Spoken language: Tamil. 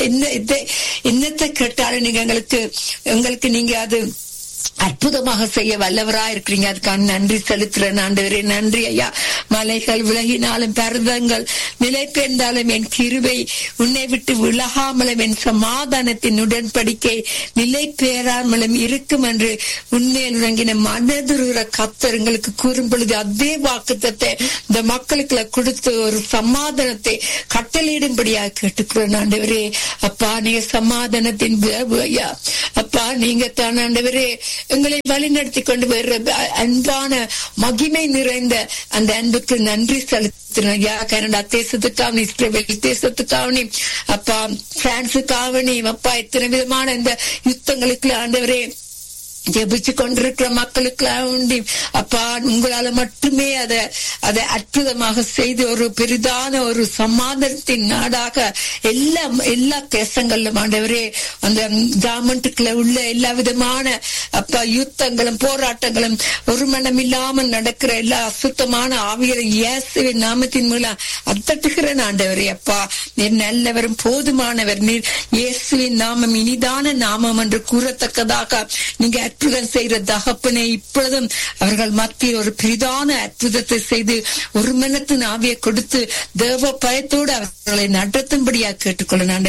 என்ன இதை- என்னத்தை கேட்டாலும் நீங்க எங்களுக்கு எங்களுக்கு நீங்க அது அற்புதமாக செய்ய வல்லவரா இருக்கிறீங்க அதுக்கான நன்றி செலுத்துறேன் ஆண்டவரே நன்றி ஐயா மலைகள் விலகினாலும் பருவங்கள் நிலை பெயர்ந்தாலும் என் கிருபை உன்னை விட்டு விலகாமலும் என் சமாதானத்தின் உடன்படிக்கை நிலை பெயராமலும் இருக்கும் என்று உண்மையில் இறங்கின மனதுருகிற கத்தர் எங்களுக்கு கூறும் பொழுது அதே வாக்குத்தத்தை இந்த மக்களுக்கு கொடுத்து ஒரு சமாதானத்தை கட்டளையிடும்படியாக கேட்டுக்கிறோம் ஆண்டவரே அப்பா நீங்க சமாதானத்தின் தேவ ஐயா அப்பா நீங்க தான் ஆண்டவரே எங்களை வழிநடத்தி கொண்டு வர்ற அன்பான மகிமை நிறைந்த அந்த அன்புக்கு நன்றி செலுத்தினோம் ஐயா கனடா தேசத்துக்காவணி இஸ்ரேல் தேசத்துக்காவணி அப்பா பிரான்சுக்காவணி அப்பா இத்தனை விதமான இந்த யுத்தங்களுக்கு ஆண்டவரே ஜெபிச்சு கொண்டிருக்கிற மக்களுக்கு உண்டி அப்பா உங்களால மட்டுமே அதை அதை அற்புதமாக செய்து ஒரு பெரிதான ஒரு சமாதானத்தின் நாடாக எல்லா எல்லா தேசங்களிலும் ஆண்டவரே அந்த கவர்மெண்ட்டுக்குள்ள உள்ள எல்லா விதமான அப்பா யுத்தங்களும் போராட்டங்களும் ஒரு மனம் இல்லாமல் நடக்கிற எல்லா அசுத்தமான ஆவியரை இயேசுவின் நாமத்தின் மூலம் அத்தட்டுகிறேன் ஆண்டவரே அப்பா நீர் நல்லவரும் போதுமானவர் நீர் இயேசுவின் நாமம் இனிதான நாமம் என்று கூறத்தக்கதாக நீங்க அற்புதம் செய்கிற தகப்பனை இப்பொழுதும் அவர்கள் மத்தியில் ஒரு பெரிதான அற்புதத்தை செய்து ஒரு மனத்தின் ஆவியை கொடுத்து தேவ பயத்தோடு அவர்களை நடத்தும்படியாக கேட்டுக்கொள்ள